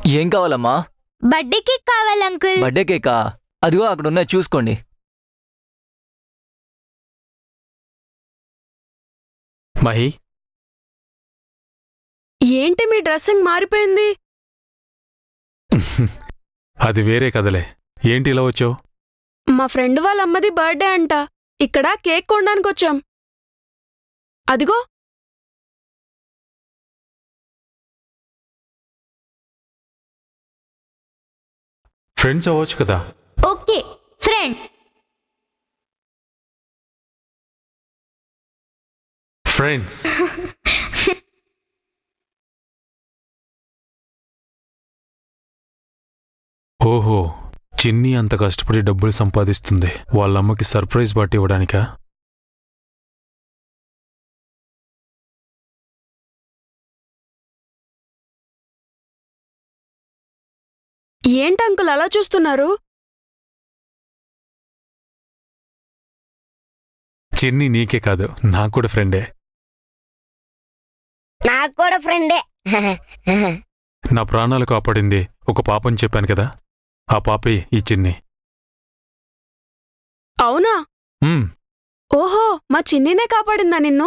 ఏం కావాలమ్మా birthday cake కావాలి అంకుల్ బర్త్డే కేకా అదిగో అక్కడ ఉన్నాయి చూసుకోండి మహి ఏంటి మీ డ్రెస్సింగ్ మారిపోయింది అది వేరే కదలే ఏంటి ఇలా వచ్చావు మా ఫ్రెండ్ వాళ్ళ అమ్మది బర్త్డే అంట ఇక్కడ కేక్ కొనడానికి వచ్చాం అదిగో ఫ్రెండ్స్ అవ్వచ్చు కదా ఓకే ఫ్రెండ్ ఫ్రెండ్స్ ఓహో చిన్ని అంత కష్టపడి డబ్బులు సంపాదిస్తుంది వాళ్ళ అమ్మకి సర్ప్రైజ్ పార్టీ ఇవ్వడానికా ఏంటి అంకుల్ అలా చూస్తున్నారు చిన్ని నీకే కాదు నాకు కూడా ఫ్రెండే నాకు కూడా ఫ్రెండే నా ప్రాణాలు కాపాడింది ఒక పాపని చెప్పాను కదా ఆ పాపే ఈ చిన్ని అవునా మ్మ్, ఓహో మా చిన్నినే కాపాడిందా నిన్ను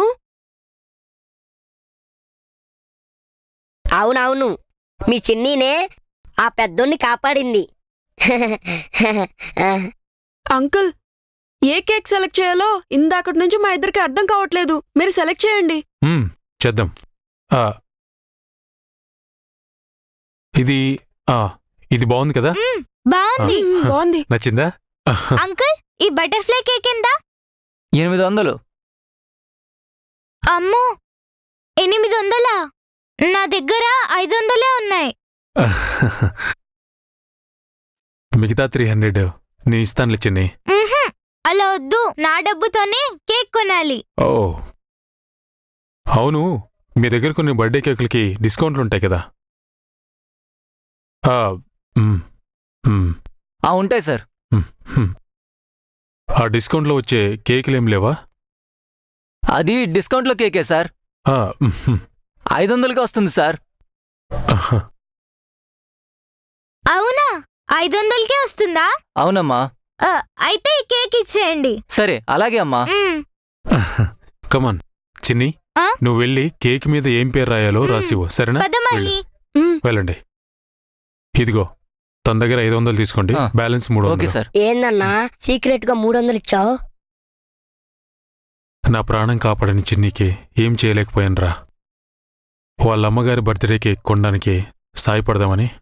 అవునవును మీ చిన్నీనే ఆ పెద్దోన్ని కాపాడింది అంకుల్ ఏ కేక్ సెలెక్ట్ చేయాలో ఇందాకటి నుంచి మా ఇద్దరికి అర్థం కావట్లేదు మీరు సెలెక్ట్ చేయండి మ్మ్, చేద్దాం ఆ, ఇది ఆ, ఇది బాగుంది కదా బాగుంది మ్మ్, బాగుంది నచ్చిందా అంకుల్ ఈ బటర్ఫ్లై కేక్ ఎంత ఎనిమిది వందలు అమ్మో ఎనిమిది వందలా నా దగ్గర ఐదు వందలే ఉన్నాయి మిగతా త్రీ హండ్రెడ్ నేను ఇస్తానులే చిన్ని మ్హూ. అలా వద్దు నా డబ్బుతోనే కేక్ కొనాలి ఓ అవును మీ దగ్గర కొన్ని బర్త్డే కేకులకి డిస్కౌంట్లు ఉంటాయి కదా ఆ, మ్మ్, మ్మ్, ఆ ఉంటాయి సార్ మ్మ్, మ్మ్. ఆ డిస్కౌంట్లో వచ్చే కేకులు ఏం లేవా అది డిస్కౌంట్లో కేకే సార్ ఆ, మ్మ్, మ్మ్. ఐదు వందలకి వస్తుంది సార్ ఆహా. అవునా ఐదు వందలకే వస్తుందా అవునమ్మా ఆ, అయితే ఈ కేక్ ఇచ్చేయండి సరే అలాగే అమ్మా మ్మ్. కమాన్ చిన్ని ఆ? నువ్వు వెళ్ళి కేక్ మీద ఏం పేరు రాయాలో మ్మ్. రాసివ్వు సరేనా పదమహి మ్మ్, వెళ్ళండి ఇదిగో తన దగ్గర ఐదు వందలు తీసుకోండి ఆ. బ్యాలెన్స్ మూడు ఓకే వందలు సార్ ఏందన్నా సీక్రెట్ గా మూడు వందలు ఇచ్చావు నా ప్రాణం కాపాడని చిన్నికి ఏం చేయలేకపోయానురా వాళ్ళ అమ్మగారి బర్త్డే కేక్ కొనడానికి సాయపడదామని